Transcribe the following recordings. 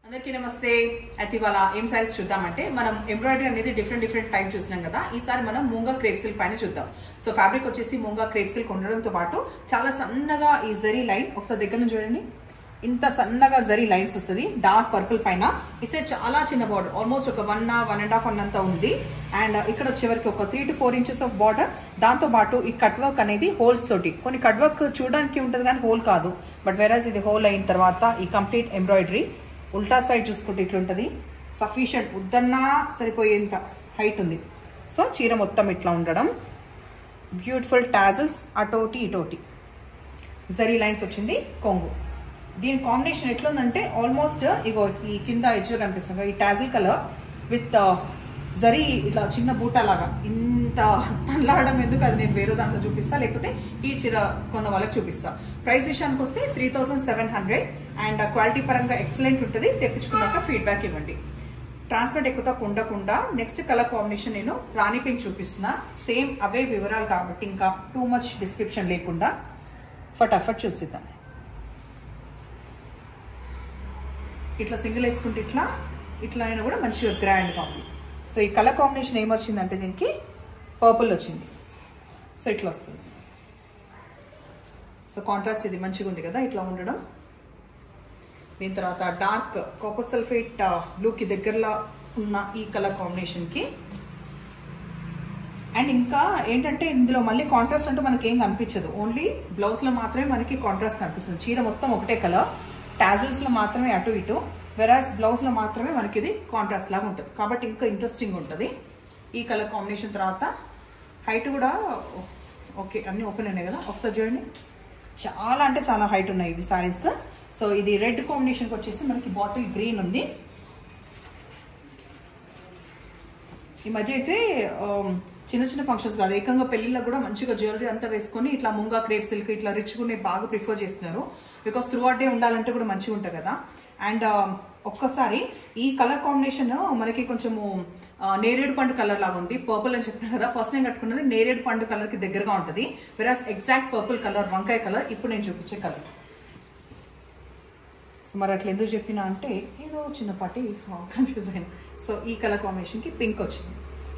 అందరికీ నమస్తే అయితే ఇవాళ ఏం సైజ్ చూద్దామంటే మనం ఎంబ్రాయిడరీ అనేది డిఫరెంట్ డిఫరెంట్ టైప్ చూసినాం కదా ఈసారి మనం మూంగా క్రేప్ సిల్క్ పైన చూద్దాం సో ఫ్యాబ్రిక్ వచ్చేసి మూంగా క్రేప్ సిల్క్ ఉండడంతో పాటు చాలా సన్నగా ఈ జరీ లైన్ ఒకసారి దగ్గర నుంచి చూడండి ఇంత సన్నగా జరీ లైన్స్ వస్తుంది డార్క్ పర్పుల్ పైన ఇట్స్ చాలా చిన్న బార్డర్ ఆల్మోస్ట్ ఒక one one and half one అంతా ఉంది అండ్ ఇక్కడ వచ్చేవరకు ఒక three to four inches of border దాంతో పాటు ఈ కట్ వర్క్ అనేది హోల్స్ తోటి కొన్ని కట్ వర్క్ చూడడానికి ఉంటుంది కానీ హోల్ కాదు బట్ వెరాజ్ ఇది హోల్ అయిన తర్వాత ఈ కంప్లీట్ ఎంబ్రాయిడరీ ఉల్టా సైడ్ చూసుకుంటే ఇట్లుంటుంది సఫిషియంట్ ఉద్దన్నా సరిపోయేంత హైట్ ఉంది సో చీర మొత్తం ఇట్లా ఉండడం బ్యూటిఫుల్ టాజల్స్ అటోటి ఇటోటి జరీ లైన్స్ వచ్చింది కొంగు దీని కాంబినేషన్ ఎట్లుందంటే ఆల్మోస్ట్ ఇగో ఈ కింద ఎడ్జ్ కనిపిస్తుంది ఈ టాజిల్ కలర్ విత్ జరీ ఇట్లా చిన్న బూటా లాగా ఇంత తల్లాడడం ఎందుకు అది నేను వేరే దాంట్లో చూపిస్తా లేకపోతే ఈ చీర కొన్న వాళ్ళకి చూపిస్తా ప్రైస్ విషయానికి వస్తే three thousand seven hundred and quality పరంగా ఎక్సలెంట్ ఉంటుంది తెప్పించుకున్నాక ఫీడ్బ్యాక్ ఇవ్వండి ట్రాన్స్పరెంట్ ఎక్కువ ఉండకుండా నెక్స్ట్ కలర్ కాంబినేషన్ నేను రాణి పింక్ చూపిస్తున్నా సేమ్ అవే వివరాలు కాబట్టి ఇంకా టూ మచ్ డిస్క్రిప్షన్ లేకుండా ఫటాఫట్ చూసిద్దాం ఇట్లా సింగిల్ వేసుకుంటే ఇట్లా ఇట్లా అయినా కూడా మంచిగా గ్రాండ్గా ఉంది సో ఈ కలర్ కాంబినేషన్ ఏమొచ్చిందంటే దీనికి పర్పుల్ వచ్చింది సో ఇట్లా వస్తుంది సో కాంట్రాస్ట్ ఇది మంచిగా ఉంది కదా ఇట్లా ఉండడం దీని తర్వాత డార్క్ కాపర్ సల్ఫేట్ బ్లూకి దగ్గరలో ఉన్న ఈ కలర్ కాంబినేషన్కి అండ్ ఇంకా ఏంటంటే ఇందులో మళ్ళీ కాంట్రాస్ట్ అంటూ మనకి ఏం కనిపించదు ఓన్లీ బ్లౌజ్లో మాత్రమే మనకి కాంట్రాస్ట్ కనిపిస్తుంది చీర మొత్తం ఒకటే కలర్ టాజిల్స్లో మాత్రమే అటు ఇటు వెరాస్ బ్లౌజ్లో మాత్రమే మనకి ఇది కాంట్రాస్ట్ లాగా ఉంటుంది కాబట్టి ఇంకా ఇంట్రెస్టింగ్ ఉంటుంది ఈ కలర్ కాంబినేషన్ తర్వాత హైట్ కూడా ఓకే అన్నీ ఓపెన్ ఉన్నాయి కదా ఒకసారి చూడండి చాలా అంటే చాలా హైట్ ఉన్నాయి ఇవి సారీస్ సో ఇది రెడ్ కాంబినేషన్కి వచ్చేసి మనకి బాటిల్ గ్రీన్ ఉంది ఈ మధ్య అయితే చిన్న చిన్న ఫంక్షన్స్ కాదు ఏకంగా పెళ్లిళ్ళకి కూడా మంచిగా జ్యువెలరీ అంతా వేసుకొని ఇట్లా ముంగా క్రేప్ సిల్క్ ఇట్లా రిచ్గానే బాగా ప్రిఫర్ చేస్తున్నారు బికాస్ త్రూ అవుట్ డే ఉండాలంటే కూడా మంచిగా ఉంటుంది కదా అండ్ ఒక్కసారి ఈ కలర్ కాంబినేషన్ మనకి కొంచెము నేరేడు పండు కలర్ లాగా ఉంది పర్పుల్ అని చెప్పిన కదా ఫస్ట్ నేను కట్టుకున్నది నేరేడు పండు కలర్కి దగ్గరగా ఉంటుంది వెరాస్ ఎగ్జాక్ట్ పర్పుల్ కలర్ వంకాయ కలర్ ఇప్పుడు నేను చూపించే కలర్ సో మరి అట్లా ఎందుకు చెప్పినా అంటే ఏదో చిన్నపాటి కన్ఫ్యూజ్ అయిన సో ఈ కలర్ కాంబినేషన్కి పింక్ వచ్చింది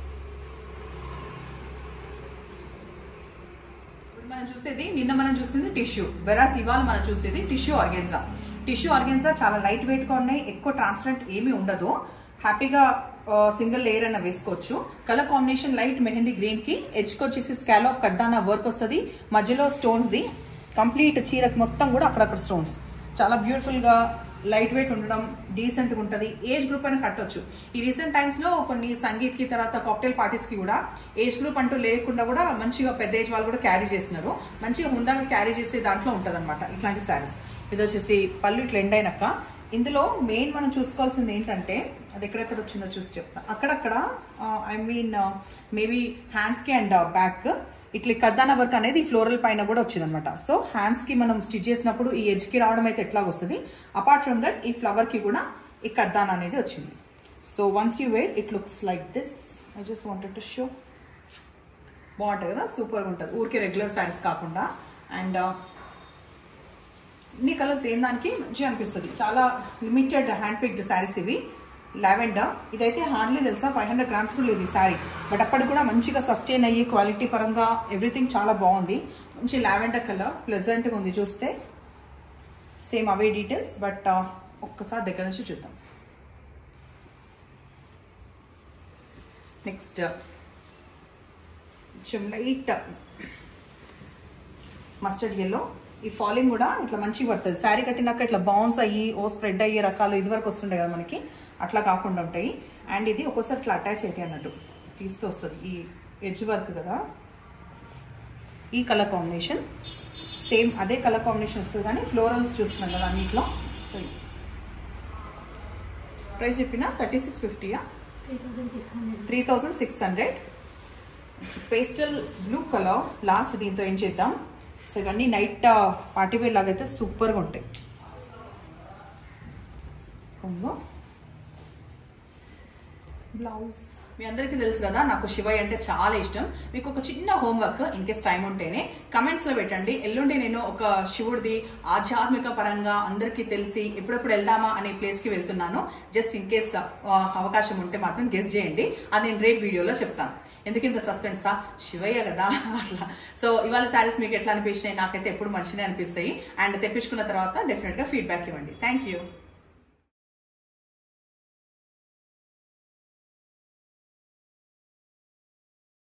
ఇప్పుడు మనం చూసేది నిన్న మనం చూసింది టిష్యూ వెరాస్ ఇవాళ మనం చూసేది టిష్యూ ఆర్గెన్జా టిష్యూ ఆర్గెన్జా చాలా లైట్ వెయిట్గా ఉన్నాయి ఎక్కువ ట్రాన్స్పరెంట్ ఏమీ ఉండదు హ్యాపీగా సింగిల్ లేయర్ అన్న వేసుకోవచ్చు colour combination light mehndi green కి ఎడ్జ్కి వచ్చేసి స్కాలోప్ కడ్డాన వర్క్ వస్తుంది మధ్యలో స్టోన్స్ ది కంప్లీట్ చీరకి మొత్తం కూడా అక్కడక్కడ స్టోన్స్ చాలా బ్యూటిఫుల్ గా లైట్ వెయిట్ ఉండడం డీసెంట్గా ఉంటుంది ఏజ్ గ్రూప్ అని కట్టొచ్చు ఈ రీసెంట్ టైమ్స్ లో కొన్ని సంగీత్ కి తర్వాత కాక్టైల్ పార్టీస్ కి కూడా ఏజ్ గ్రూప్ అంటూ లేకుండా కూడా మంచిగా పెద్ద ఏజ్ వాళ్ళు కూడా క్యారీ చేస్తున్నారు మంచిగా హుందాగా క్యారీ చేసే దాంట్లో ఉంటుంది అనమాట ఇట్లాంటి శారీస్ ఇది వచ్చేసి పళ్ళు ఇట్లా ఎండ్ అయినాక ఇందులో మెయిన్ మనం చూసుకోవాల్సింది ఏంటంటే అది ఎక్కడెక్కడ వచ్చిందో చూసి చెప్తా అక్కడక్కడ ఐ మీన్ మేబీ హ్యాండ్స్కి అండ్ బ్యాక్ ఇట్లా కద్దాన వర్క్ అనేది ఫ్లోరల్ పైన కూడా వచ్చింది అనమాట సో హ్యాండ్స్ కి మనం స్టిచ్ చేసినప్పుడు ఈ ఎడ్జ్ కి రావడం అయితే ఎట్లా వస్తుంది అపార్ట్ ఫ్రమ్ దట్ ఈ ఫ్లవర్ కి కూడా ఈ కద్దాన అనేది వచ్చింది so once you wear it looks like this I just wanted to show బాగుంటుంది కదా సూపర్గా ఉంటుంది ఊరికే రెగ్యులర్ శారీస్ కాకుండా అండ్ ఇన్ని కలర్స్ దేని దానికి మంచిగా అనిపిస్తుంది చాలా లిమిటెడ్ హ్యాండ్ పిక్డ్ శారీస్ ఇవి లావెండర్ ఇదైతే హార్డ్లీ తెలుసా ఫైవ్ హండ్రెడ్ గ్రామ్స్ కూడా లేదు ఈ శారీ బట్ అప్పటికి కూడా మంచిగా సస్టైన్ అయ్యి క్వాలిటీ పరంగా ఎవ్రీథింగ్ చాలా బాగుంది మంచి లావెండర్ కలర్ ప్లెజెంట్గా ఉంది చూస్తే సేమ్ అవే డీటెయిల్స్ బట్ ఒక్కసారి దగ్గర నుంచి చూద్దాం నెక్స్ట్ కొంచెం లైట్ మస్టర్డ్ ఎల్లో ఈ ఫాలింగ్ కూడా ఇట్లా మంచిగా పడుతుంది శారీ కట్టినాక ఇట్లా బౌన్స్ అయ్యి ఓ స్ప్రెడ్ అయ్యే రకాలు ఇది వరకు వస్తుండే కదా మనకి అట్లా కాకుండా ఉంటాయి అండ్ ఇది ఒక్కోసారి ఇట్లా అటాచ్ అయితే అన్నట్టు తీస్తూ వస్తుంది ఈ ఎడ్జ్ వర్క్ కదా ఈ కలర్ కాంబినేషన్ సేమ్ అదే కలర్ కాంబినేషన్ వస్తుంది కానీ ఫ్లోరల్స్ చూస్తున్నాం కదా అన్నిట్లో సో ప్రైస్ చెప్పిన థర్టీ సిక్స్ ఫిఫ్టీయా three thousand six hundred pastel blue colour last దీంతో ఏం చేద్దాం సో ఇవన్నీ నైట్ పార్టీ వేర్ లాగా అయితే సూపర్గా ఉంటాయి కొంగు బ్లౌజ్ మీ అందరికీ తెలుసు కదా నాకు శివయ్య అంటే చాలా ఇష్టం మీకు ఒక చిన్న హోంవర్క్ ఇన్ కేస్ టైం ఉంటేనే కమెంట్స్ లో పెట్టండి ఎల్లుండి నేను ఒక శివుడిది ఆధ్యాత్మిక పరంగా అందరికీ తెలిసి ఎప్పుడెప్పుడు వెళ్దామా అనే ప్లేస్ కి వెళ్తున్నాను జస్ట్ ఇన్ కేస్ అవకాశం ఉంటే మాత్రం గెస్ చేయండి అది నేను రేపు వీడియోలో చెప్తాను ఎందుకు ఇంత సస్పెన్సా శివయ్య కదా అట్లా సో ఇవాళ శారీస్ మీకు ఎట్లా అనిపించినాయి నాకైతే ఎప్పుడు మంచిగా అనిపిస్తాయి అండ్ తెప్పించుకున్న తర్వాత డెఫినెట్ గా ఫీడ్బ్యాక్ ఇవ్వండి థ్యాంక్ యూ